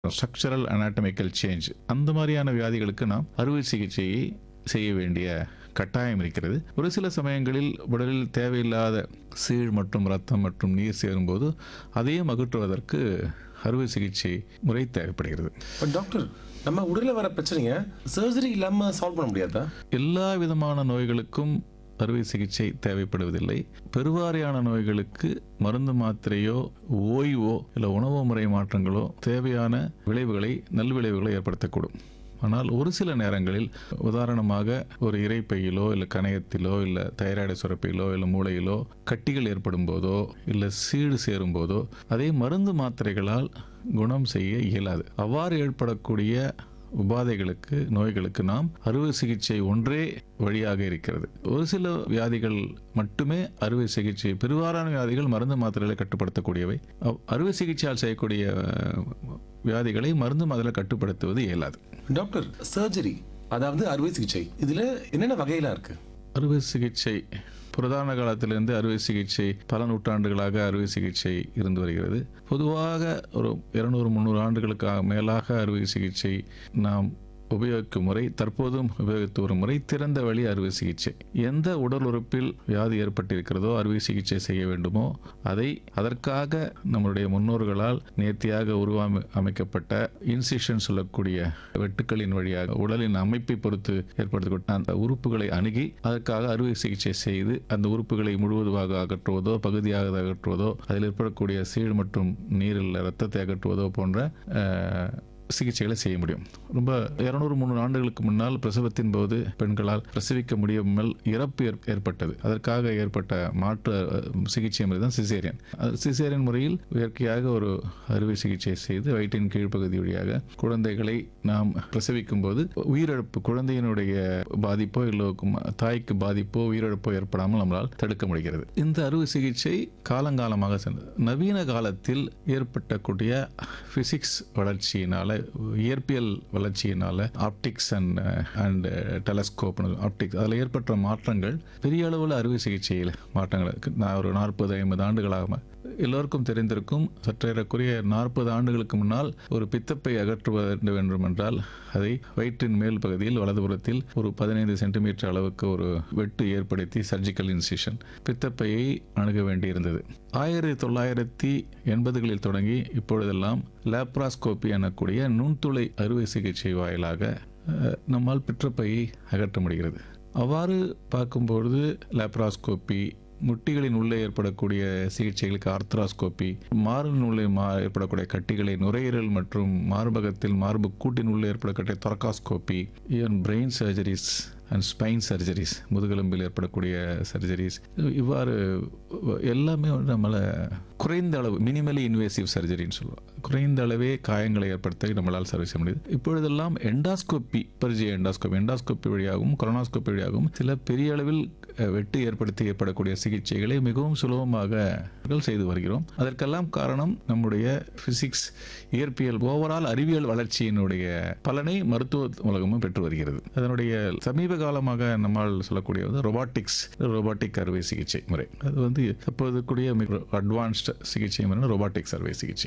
Structural anatomical change அந்த மாதிரியான வியாதிகளுக்கு நாம் அறுவை சிகிச்சையை செய்ய வேண்டிய கட்டாயம் இருக்கிறது ஒரு சில சமயங்களில் உடலில் தேவையில்லாத சீழ் மற்றும் ரத்தம் மற்றும் நீர் சேரும்போது அதையும் அகற்றுவதற்கு அறுவை சிகிச்சை முறை தேவைப்படுகிறது பட் டாக்டர் நம்ம உடலில் வர பிரச்சனையை சர்ஜரி இல்லாமல் சால்வ் பண்ண முடியாதா எல்லா விதமான நோய்களுக்கும் அறுவை சிகிச்சை தேவைப்படுவதில்லை பெருவாரியான நோய்களுக்கு மருந்து மாத்திரையோ ஓய்வோ இல்லை உணவு முறை மாற்றங்களோ தேவையான விளைவுகளை நல்விளைவுகளை ஏற்படுத்தக்கூடும் ஆனால் ஒரு சில நேரங்களில் உதாரணமாக ஒரு இறைப்பையிலோ இல்லை கணையத்திலோ இல்லை தைராய்டு சுரப்பிலோ இல்லை மூளையிலோ கட்டிகள் ஏற்படும் போதோ இல்லை சீடு சேரும் போதோ அதை மருந்து மாத்திரைகளால் குணம் செய்ய இயலாது அவ்வாறு ஏற்படக்கூடிய உபாதைகளுக்கு நோய்களுக்கு நாம் அறுவை சிகிச்சை ஒன்றே வழியாக இருக்கிறது ஒரு சில வியாதிகள் மட்டுமே அறுவை சிகிச்சை பெருவாரான வியாதிகள் மருந்து மாத்திரைகளை கட்டுப்படுத்தக்கூடியவை அவ்- அறுவை சிகிச்சையால் செய்யக்கூடிய அஹ், வியாதிகளை மருந்து மாத்திரை கட்டுப்படுத்துவது இயலாது டாக்டர் சர்ஜரி அதாவது அறுவை சிகிச்சை இதில் என்னென்ன வகையெல்லாம் இருக்கு அறுவை சிகிச்சை புரதான காலத்திலிருந்து அறுவை சிகிச்சை பல நூற்றாண்டுகளாக அறுவை சிகிச்சை இருந்து வருகிறது பொதுவாக ஒரு இருநூறு முந்நூறு ஆண்டுகளுக்கு மேலாக அறுவை சிகிச்சை நாம் உபயோகிக்கும் முறை தற்போதும் உபயோகித்து வரும் முறை திறந்த வழி அறுவை சிகிச்சை எந்த உடல் உறுப்பில் வியாதி ஏற்பட்டிருக்கிறதோ அறுவை சிகிச்சை செய்ய வேண்டுமோ அதை அதற்காக நம்முடைய முன்னோர்களால் நேர்த்தியாக உருவாம அமைக்கப்பட்ட இன்சிஷன் சொல்லக்கூடிய வெட்டுக்களின் வழியாக உடலின் அமைப்பை பொறுத்து ஏற்படுத்தப்பட்ட அந்த உறுப்புகளை அணுகி அதற்காக அறுவை சிகிச்சை செய்து அந்த உறுப்புகளை முழுவதுமாக அகற்றுவதோ பகுதியாக அகற்றுவதோ அதில் ஏற்படக்கூடிய சீழ் மற்றும் நீரில் ரத்தத்தை அகற்றுவதோ போன்ற அஹ், சிகிச்சைகளை செய்ய முடியும் ரொம்ப இருநூறு முந்நூறு ஆண்டுகளுக்கு முன்னால் பிரசவத்தின் போது பெண்களால் பிரசவிக்க முடியாமல் இறப்பு ஏற்- ஏற்பட்டது அதற்காக ஏற்பட்ட மாற்று அஹ், சிகிச்சை முறை தான் சிசேரியன் சிசேரியன் முறையில் இயற்கையாக ஒரு அறுவை சிகிச்சை செய்து வயிற்றின் கீழ்ப்பகுதி வழியாக குழந்தைகளை நாம் பிரசவிக்கும் போது உயிரிழப்பு குழந்தையினுடைய பாதிப்போ இல்லை தாய்க்கு பாதிப்போ உயிரிழப்போ ஏற்படாமல் நம்மளால் தடுக்க முடிகிறது இந்த அறுவை சிகிச்சை காலங்காலமாக சென்றது நவீன காலத்தில் ஏற்பட்டக்கூடிய பிசிக்ஸ் வளர்ச்சியினால இயற்பியல் வளர்ச்சியினால optics and and telescope optics அதில் ஏற்பட்ட மாற்றங்கள் பெரிய அளவில் அறுவை சிகிச்சையில் மாற்றங்கள் இருக்கு. நான் ஒரு நாற்பது ஐம்பது ஆண்டுகளாக எல்லோருக்கும் தெரிந்திருக்கும் சற்றேறக்குரிய நாற்பது ஆண்டுகளுக்கு முன்னால் ஒரு பித்தப்பை அகற்ற வேண்டும் என்றால் அதை வயிற்றின் மேல் பகுதியில் வலதுபுறத்தில் ஒரு பதினைந்து சென்டிமீட்டர் அளவுக்கு ஒரு வெட்டு ஏற்படுத்தி சர்ஜிக்கல் இன்சிஷன் பித்தப்பையை அணுக வேண்டியிருந்தது ஆயிரத்தி தொள்ளாயிரத்தி எண்பதுகளில் தொடங்கி இப்பொழுதெல்லாம் லேப்ராஸ்கோபி எனக்கூடிய நுண்துளை அறுவை சிகிச்சை வாயிலாக அஹ், நம்மால் பிற்றப்பையை அகற்ற முடிகிறது அவ்வாறு பார்க்கும்பொழுது லேப்ராஸ்கோபி முட்டிகளின் உள்ளே ஏற்படக்கூடிய சிகிச்சைகளுக்கு ஆர்த்ராஸ்கோபி மார்பின் உள்ளே மா ஏற்படக்கூடிய கட்டிகளை நுரையீரல் மற்றும் மார்பகத்தில் மார்பு கூட்டின் உள்ளே ஏற்படக்கூடிய thoracoscopy even brain surgeries and spine surgeries முதுகெலும்பில் ஏற்படக்கூடிய சர்ஜரிஸ் இவ்வாறு எல்லாமே வந்து நம்மளை குறைந்த அளவு மினிமலி இன்வேசிவ் சர்ஜரின்னு சொல்லுவோம் குறைந்த அளவே காயங்களை ஏற்படுத்த நம்மளால் சர்வீஸ் செய்ய முடியுது இப்பொழுதெல்லாம் எண்டாஸ்கோப்பி பரிஜய எண்டாஸ்கோப்பி எண்டாஸ்கோப்பி வழியாகவும் கொரோனாஸ்கோப்பி வழியாகவும் சில பெரிய அளவில் அஹ், வெட்டு ஏற்படுத்தி ஏற்படக்கூடிய சிகிச்சைகளை மிகவும் சுலபமாக நாங்கள் செய்து வருகிறோம் அதற்கெல்லாம் காரணம் நம்முடைய பிசிக்ஸ் இயற்பியல் ஓவரால் அறிவியல் வளர்ச்சியினுடைய பலனை மருத்துவ உலகமும் பெற்று வருகிறது அதனுடைய சமீப காலமாக நம்மால் சொல்லக்கூடிய வந்து ரொபாட்டிக்ஸ் ரொபாட்டிக் அறுவை சிகிச்சை முறை அது வந்து தற்போது கூடிய மிக அட்வான்ஸ்ட் சிகிச்சை முறை ரொபாட்டிக்ஸ் அறுவை சிகிச்சை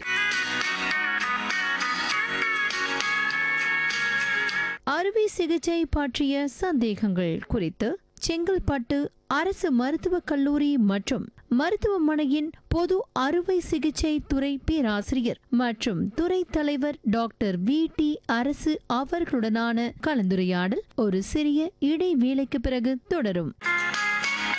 அறுவை சிகிச்சை பற்றிய சந்தேகங்கள் குறித்து செங்கல்பட்டு அரசு மருத்துவக் கல்லூரி மற்றும் மருத்துவமனையின் பொது அறுவை சிகிச்சை துறை பேராசிரியர் மற்றும் துறை தலைவர் டாக்டர் வி டி அரசு அவர்களுடனான கலந்துரையாடல் ஒரு சிறிய இடைவேளைக்கு பிறகு தொடரும்